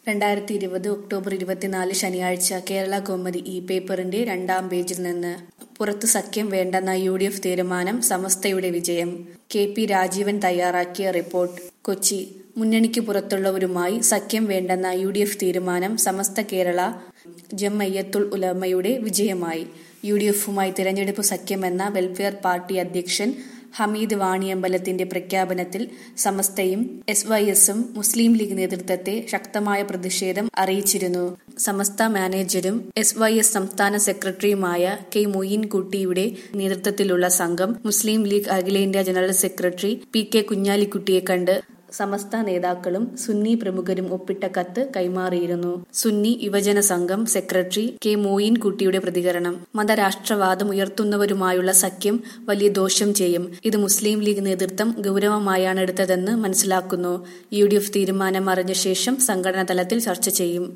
രണ്ടായിരത്തി ഇരുപത് ഒക്ടോബർ ഇരുപത്തിനാല് ശനിയാഴ്ച കേരള കൗമുദി ഇ പേപ്പറിന്റെ രണ്ടാം പേജിൽ നിന്ന് പുറത്തു സഖ്യം വേണ്ടെന്ന യു ഡി എഫ് തീരുമാനം സമസ്തയുടെ വിജയം കെ പി രാജീവൻ തയ്യാറാക്കിയ റിപ്പോർട്ട് കൊച്ചി മുന്നണിക്ക് പുറത്തുള്ളവരുമായി സഖ്യം വേണ്ടെന്ന യു ഡി എഫ് തീരുമാനം സമസ്ത കേരള ജംഅയ്യത്തുൽ ഉലമയുടെ വിജയമായി യു ഡി എഫുമായി തിരഞ്ഞെടുപ്പ് സഖ്യമെന്ന വെൽഫെയർ പാർട്ടി അധ്യക്ഷൻ ഹമീദ് വാണിയമ്പലത്തിന്റെ പ്രഖ്യാപനത്തിൽ സമസ്തയും എസ് വൈ എസും മുസ്ലിം ലീഗ് നേതൃത്വത്തെ ശക്തമായ പ്രതിഷേധം അറിയിച്ചിരുന്നു സമസ്ത മാനേജരും എസ് വൈ എസ് സംസ്ഥാന സെക്രട്ടറിയുമായ കെ മൊയ്യൻകുട്ടിയുടെ നേതൃത്വത്തിലുള്ള സംഘം മുസ്ലിം ലീഗ് അഖിലേന്ത്യാ ജനറൽ സെക്രട്ടറി പി കെ കുഞ്ഞാലിക്കുട്ടിയെ കണ്ട് സമസ്ത നേതാക്കളും സുന്നി പ്രമുഖരും ഒപ്പിട്ട കത്ത് കൈമാറിയിരുന്നു സുന്നി യുവജന സംഘം സെക്രട്ടറി കെ മോയിൻകുട്ടിയുടെ പ്രതികരണം മതരാഷ്ട്രവാദം ഉയർത്തുന്നവരുമായുള്ള സഖ്യം വലിയ ദോഷം ചെയ്യും ഇത് മുസ്ലിം ലീഗ് നേതൃത്വം ഗൗരവമായാണ് എടുത്തതെന്ന് മനസ്സിലാക്കുന്നു യു ഡി എഫ് തീരുമാനം അറിഞ്ഞ ശേഷം സംഘടനാ തലത്തിൽ ചർച്ച ചെയ്യും